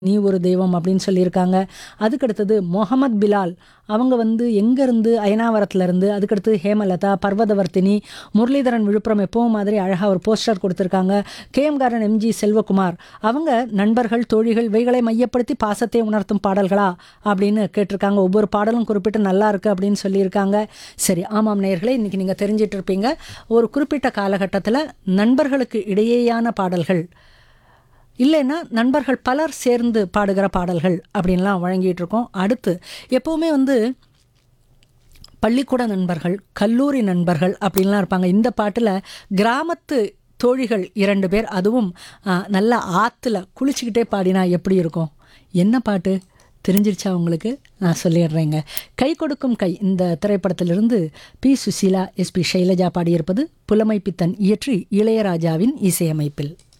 நீ ஒரு தெய்வம் அப்படின்னு சொல்லியிருக்காங்க அதுக்கடுத்தது முகமது பிலால் அவங்க வந்து எங்கேருந்து அயனாவரத்துலேருந்து அதுக்கடுத்து ஹேமலதா பர்வதவர்த்தினி முரளிதரன் விழுப்புரம் எப்பவும் மாதிரி அழகாக ஒரு போஸ்டர் கொடுத்துருக்காங்க கேஎம் காரன் எம்ஜி செல்வகுமார் அவங்க நண்பர்கள் தோழிகள் இவைகளை மையப்படுத்தி பாசத்தை உணர்த்தும் பாடல்களா அப்படின்னு கேட்டிருக்காங்க ஒவ்வொரு பாடலும் குறிப்பிட்டு நல்லா இருக்கு அப்படின்னு சொல்லியிருக்காங்க சரி ஆமாம் நேயர்களே இன்றைக்கி நீங்கள் தெரிஞ்சிட்டு இருப்பீங்க ஒரு குறிப்பிட்ட காலகட்டத்தில் நண்பர்களுக்கு இடையேயான பாடல்கள் இல்லைன்னா நண்பர்கள் பலர் சேர்ந்து பாடுகிற பாடல்கள் அப்படின்லாம் வழங்கிட்டு இருக்கோம் அடுத்து எப்போவுமே வந்து பள்ளிக்கூட நண்பர்கள் கல்லூரி நண்பர்கள் அப்படின்லாம் இருப்பாங்க இந்த பாட்டில் கிராமத்து தோழிகள் இரண்டு பேர் அதுவும் ஆ, நல்லா ஆற்றுல குளிச்சுக்கிட்டே பாடினா எப்படி இருக்கும் என்ன பாட்டு தெரிஞ்சிருச்சா உங்களுக்கு நான் சொல்லிடுறேங்க கை கொடுக்கும் கை இந்த திரைப்படத்திலிருந்து பி சுசீலா எஸ்பி சைலஜா பாடியிருப்பது புலமை பித்தன் இயற்றி இளையராஜாவின் இசையமைப்பில்